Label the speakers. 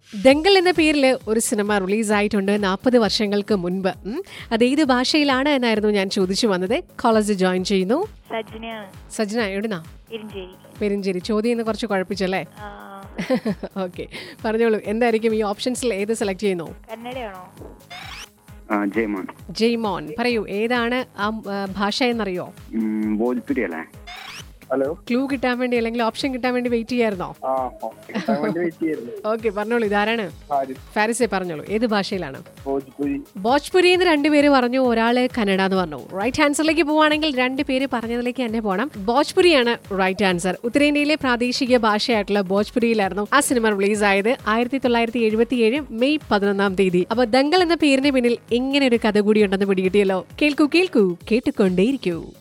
Speaker 1: ദങ്കൽ എന്ന പേരിൽ ഒരു സിനിമ റിലീസായിട്ടുണ്ട് നാൽപ്പത് വർഷങ്ങൾക്ക് മുൻപ് ഉം. അത് ഏത് ഭാഷയിലാണ് എന്നായിരുന്നു ഞാൻ ചോദിച്ചു വന്നത് കോളേജ് ജോയിൻ ചെയ്യുന്നു
Speaker 2: സജ്ജനയാണ്
Speaker 1: സജ്ന എവിടുന്നാ
Speaker 2: ഇരിഞ്ചേരി
Speaker 1: പെരിഞ്ചേരി ചോദ്യം ഇന്ന് കുറച്ച് കുഴപ്പിച്ചല്ലേ
Speaker 2: ആ,
Speaker 1: ഓക്കെ പറഞ്ഞോളൂ എന്തായിരിക്കും ഈ ഓപ്ഷൻസിൽ ഏത് സെലക്ട് ചെയ്യുന്നു
Speaker 2: കന്നഡയാണോ
Speaker 3: ആ, ജയ്മോൻ
Speaker 1: ജെയ്മോൻ പറയൂ ഏതാണ് ആ ആ, ഭാഷ എന്നറിയോ
Speaker 3: ഉം, ഭോജ്പുരി അല്ലേ
Speaker 4: ഹലോ
Speaker 1: ക്ലൂ കിട്ടാൻ വേണ്ടി അല്ലെങ്കിൽ ഓപ്ഷൻ കിട്ടാൻ വേണ്ടി വെയിറ്റ് ചെയ്യായിരുന്നോ
Speaker 4: ആ കിട്ടാൻ വേണ്ടി വെയിറ്റ് ചെയ്യായിരുന്നു
Speaker 1: ഓക്കെ പറഞ്ഞോളൂ ഇതാരാണ്
Speaker 4: ഹാരിസ്
Speaker 1: ഫാരിസെ പറഞ്ഞോളൂ ഏത് ഭാഷയിലാണ്
Speaker 4: ഭോജ്പുരി
Speaker 1: ഭോജ്പുരി എന്ന് രണ്ടുപേര് പറഞ്ഞു ഒരാള് കന്നഡ എന്ന് പറഞ്ഞു റൈറ്റ് ആൻസറിലേക്ക് പോവാണെങ്കിൽ രണ്ട് പേര് പറഞ്ഞതിലേക്ക് തന്നെ പോകണം ഭോജ്പുരിയാണ് റൈറ്റ് ആൻസർ ഉത്തരേന്ത്യയിലെ പ്രാദേശിക ഭാഷയായിട്ടുള്ള ഭോജ്പുരിയിലായിരുന്നു ആ സിനിമ റിലീസ് ആയത് ആയിരത്തി തൊള്ളായിരത്തി എഴുപത്തിയേഴ് മെയ് പതിനൊന്നാം തീയതി അപ്പൊ ദങ്കൽ എന്ന പേരിന് പിന്നിൽ ഇങ്ങനെ ഒരു കഥ കൂടി ഉണ്ടെന്ന് പിടികിട്ടിയല്ലോ കേൾക്കൂ കേൾക്കൂ കേട്ടുകൊണ്ടേയിരിക്കൂ